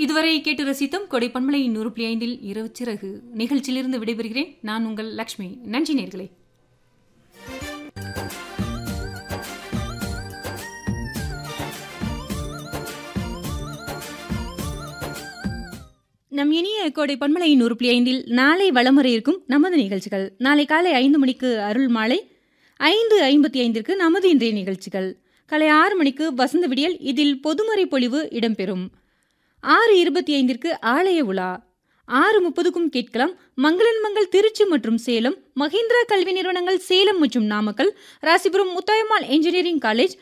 இதுவரை கேட்டு ரசித்தோம் கொடை பண்பலை நூறு புள்ளி ஐந்தில் இரவு சிறகு நிகழ்ச்சியிலிருந்து விடைபெறுகிறேன் நான் உங்கள் லக்ஷ்மி நன்றி நேர்களே நம் இனிய கோடை பண்பலை நூறு புள்ளி ஐந்தில் நாளை வளமுறை இருக்கும் நமது நிகழ்ச்சிகள் நாளை காலை ஐந்து மணிக்கு அருள் மாலை ஐந்து ஐம்பத்தி ஐந்திற்கு நமது இன்றைய நிகழ்ச்சிகள் காலை ஆறு மணிக்கு வசந்த விடியல் இதில் பொதுமறை பொழிவு இடம்பெறும் ஆறு இருபத்தி ஐந்திற்கு ஆலய உலா ஆறு முப்பதுக்கும் கேட்கலாம் மங்களன் மங்கள் திருச்சி மற்றும் சேலம் மஹிந்திரா கல்வி நிறுவனங்கள் சேலம் மற்றும் நாமக்கல் ராசிபுரம் முத்தாயம்மாள் என்ஜினியரிங் காலேஜ்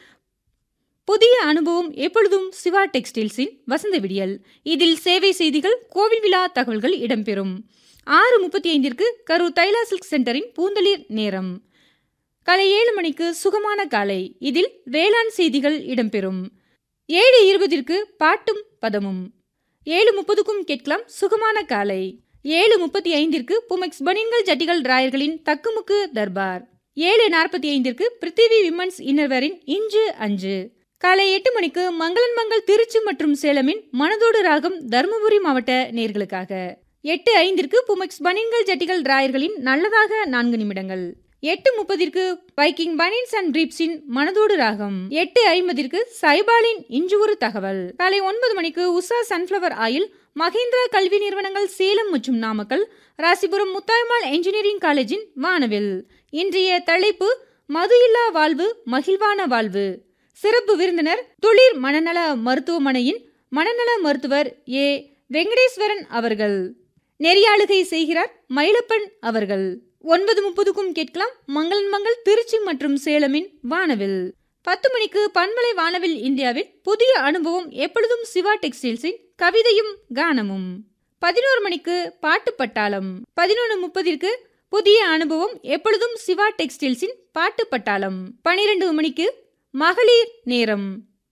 புதிய அனுபவம் எப்பொழுதும் சிவா டெக்ஸ்டைல்ஸின் வசந்த விடியல் இதில் சேவை செய்திகள் கோவில் விழா தகவல்கள் இடம்பெறும் ஆறு முப்பத்தி ஐந்திற்கு கரூர் தைலா சில்க் சென்டரின் பூந்தளிர் நேரம் காலை ஏழு மணிக்கு சுகமான காலை இதில் வேளாண் செய்திகள் இடம்பெறும் ஏழு இருபதிற்கு பாட்டும் பதமும் ஏழு முப்பதுக்கும் கேட்கலாம் சுகமான காலை ஏழு முப்பத்தி ஐந்திற்கு புமெக்ஸ் பனின்கள் ஜட்டிகள் ராயர்களின் தக்குமுக்கு தர்பார் ஏழு நாற்பத்தி ஐந்திற்கு பிருத்திவி விமன்ஸ் இன்னர்வேரின் இன்று அஞ்சு காலை எட்டு மணிக்கு மங்களன் மங்கள் திருச்சி மற்றும் சேலமின் மனதோடு ராகம் தருமபுரி மாவட்ட நேர்களுக்காக எட்டு ஐந்திற்கு புமெக்ஸ் பனின்கள் ஜட்டிகள் ராயர்களின் நல்லதாக நான்கு நிமிடங்கள் எட்டு முப்பதிற்கு பைக்கிங் பனின்ஸ் அண்ட் பிரீப்ஸின் மனதோடு ராகம் எட்டு ஐம்பதிற்கு சைபாலின் இன்று ஒரு தகவல் காலை ஒன்பது மணிக்கு உஷா சன்ஃப்ளவர் ஆயில் மகேந்திரா கல்வி நிறுவனங்கள் சேலம் மற்றும் நாமக்கல் ராசிபுரம் முத்தாய்மாள் என்ஜினியரிங் காலேஜின் வானவில் இன்றைய தலைப்பு மது இல்லா வாழ்வு மகிழ்வான வாழ்வு சிறப்பு விருந்தினர் துளிர் மனநல மருத்துவமனையின் மனநல மருத்துவர் ஏ வெங்கடேஸ்வரன் அவர்கள் நெறியாளுகை செய்கிறார் மயிலப்பன் அவர்கள் ஒன்பது முப்பதுக்கும் கேட்கலாம் மங்களன் மங்கள் திருச்சி மற்றும் சேலமின் வானவில் பத்து மணிக்கு பண்பலை வானவில் இந்தியாவில் புதிய அனுபவம் எப்பொழுதும் சிவா டெக்ஸ்டைல்ஸின் கவிதையும் கானமும் பதினோரு மணிக்கு பாட்டு பட்டாளம் பதினொன்று முப்பதிற்கு புதிய அனுபவம் எப்பொழுதும் சிவா டெக்ஸ்டைல்ஸின் பாட்டு பட்டாளம் பனிரெண்டு மணிக்கு மகளிர் நேரம்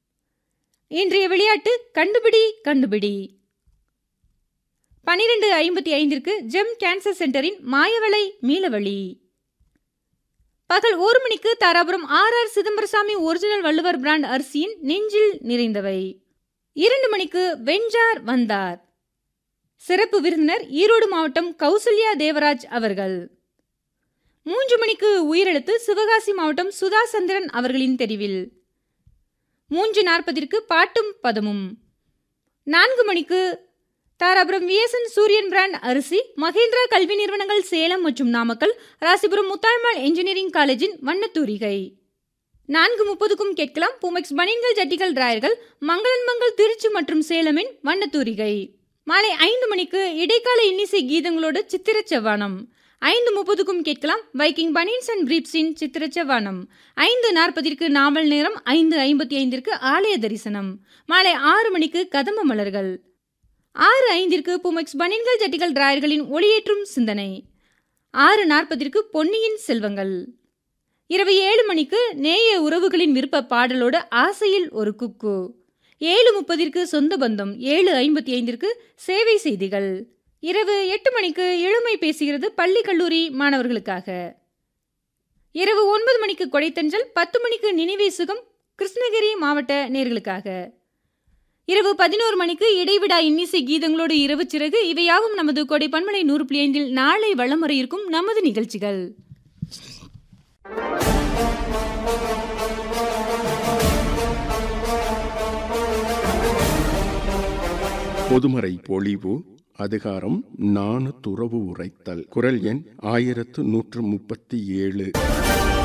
இன்றைய விளையாட்டு கண்டுபிடி கண்டுபிடி பனிரெண்டு ஐம்பத்தி ஐந்திற்கு ஜெம் கேன்சர் சென்டரின் மாயவளை மீளவழி பகல் ஒரு மணிக்கு Dharapuram R R Chidambarasamy original Valluvar brand அரிசியின் நெஞ்சில் நிறைந்தவை இரண்டு மணிக்கு வெஞ்சார் வந்தார் சிறப்பு விருந்தினர் ஈரோடு மாவட்டம் கௌசல்யா தேவராஜ் அவர்கள் மூன்று மணிக்கு உயிரெழுத்து சிவகாசி மாவட்டம் சுதா சந்திரன் அவர்களின் தெரிவில் மூன்று நாற்பதிற்கு பாட்டும் பதமும் நான்கு மணிக்கு தாராபுரம் விஎஸ்என் சூரியன் பிராண்ட் அரிசி மகேந்திரா கல்வி நிறுவனங்கள் சேலம் மற்றும் நாமக்கல் ராசிபுரம் முத்தாய்மாள் என்ஜினியரிங் காலேஜின் வண்ணத்தூரிகை நான்கு முப்பதுக்கும் கேட்கலாம் பூமெக்ஸ் பனியன்கள் ஜட்டிகள் டிராயர்கள் மங்களன் மங்கள் திருச்சி மற்றும் சேலமின் வண்ணத்தூரிகை மாலை ஐந்து மணிக்கு இடைக்கால இன்னிசை கீதங்களோடு சித்திர செவ்வானம் ஐந்து முப்பதுக்கும் கேட்கலாம் வைக்கிங் பனியன்ஸ் அண்ட் பிரீப்ஸின் சித்திர செவ்வானம் ஐந்து நாற்பதிற்கு நாவல் நேரம் ஐந்து ஐம்பத்தி ஐந்திற்கு ஆலய தரிசனம் மாலை ஆறு மணிக்கு கதம்ப மலர்கள் ஆறு ஐந்திற்கு புமெக்ஸ் பனியன்கள் ஜட்டிகள் டிராயர்களின் ஒளியேற்றும் சிந்தனை ஆறு நாற்பதிற்கு பொன்னியின் செல்வங்கள் இரவு ஏழு மணிக்கு நேய உறவுகளின் விருப்ப பாடலோடு ஆசையில் ஒரு குக்கு ஏழு முப்பதிற்கு சொந்த பந்தம் ஏழு ஐம்பத்தி ஐந்திற்கு சேவை செய்திகள் இரவு எட்டு மணிக்கு இளமை பேசுகிறது பள்ளி கல்லூரி மாணவர்களுக்காக இரவு ஒன்பது மணிக்கு கொடைத்தஞ்சல் பத்து மணிக்கு நினைவே சுகம் கிருஷ்ணகிரி மாவட்ட நேர்களுக்காக இரவு பதினோரு மணிக்கு இடைவிடா இன்னிசை கீதங்களோடு இரவு சிறகு இவையாவும் நமது கொடை பன்மலை நூறு புள்ளி ஐந்தில் நாளை வளம் வர இருக்கும் நமது நிகழ்ச்சிகள் பொதுமறை பொழிவு அதிகாரம் நானு துறவு உரைத்தல் குரல் எண் ஆயிரத்து நூற்று முப்பத்தி ஏழு